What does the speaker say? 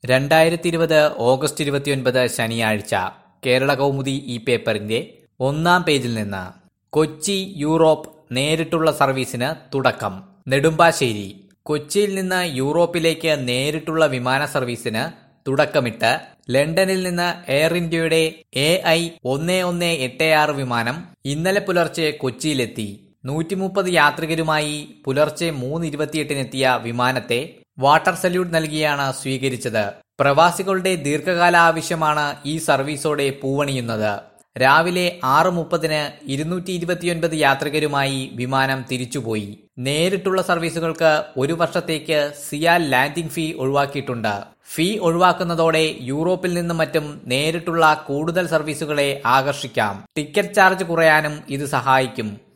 രണ്ടായിരത്തി ഇരുപത് ഓഗസ്റ്റ് ഇരുപത്തിയൊൻപത് ശനിയാഴ്ച കേരള കൗമുദി ഈ പേപ്പറിന്റെ ഒന്നാം പേജിൽ നിന്ന് കൊച്ചി യൂറോപ്പ് നേരിട്ടുള്ള സർവീസിന് തുടക്കം നെടുമ്പാശ്ശേരി കൊച്ചിയിൽ നിന്ന് യൂറോപ്പിലേക്ക് നേരിട്ടുള്ള വിമാന സർവീസിന് തുടക്കമിട്ട് ലണ്ടനിൽ നിന്ന് എയർ ഇന്ത്യയുടെ എ ഐ ഒന്ന് ഒന്ന് എട്ട് ആറ് വിമാനം ഇന്നലെ പുലർച്ചെ കൊച്ചിയിലെത്തി നൂറ്റി മുപ്പത് യാത്രികരുമായി പുലർച്ചെ മൂന്ന് ഇരുപത്തിയെട്ടിനെത്തിയ വിമാനത്തെ വാട്ടർ സല്യൂട്ട് നൽകിയാണ് സ്വീകരിച്ചത് പ്രവാസികളുടെ ദീർഘകാല ആവശ്യമാണ് ഈ സർവീസോടെ പൂവണിയുന്നത് രാവിലെ ആറ് മുപ്പതിന് ഇരുന്നൂറ്റി ഇരുപത്തിയൊൻപത് യാത്രികരുമായി വിമാനം തിരിച്ചുപോയി നേരിട്ടുള്ള സർവീസുകൾക്ക് ഒരു വർഷത്തേക്ക് സിയാൽ ലാൻഡിംഗ് ഫീ ഒഴിവാക്കിയിട്ടുണ്ട് ഫീ ഒഴിവാക്കുന്നതോടെ യൂറോപ്പിൽ നിന്നും മറ്റും നേരിട്ടുള്ള കൂടുതൽ സർവീസുകളെ ആകർഷിക്കാം ടിക്കറ്റ് ചാർജ് കുറയാനും ഇത് സഹായിക്കും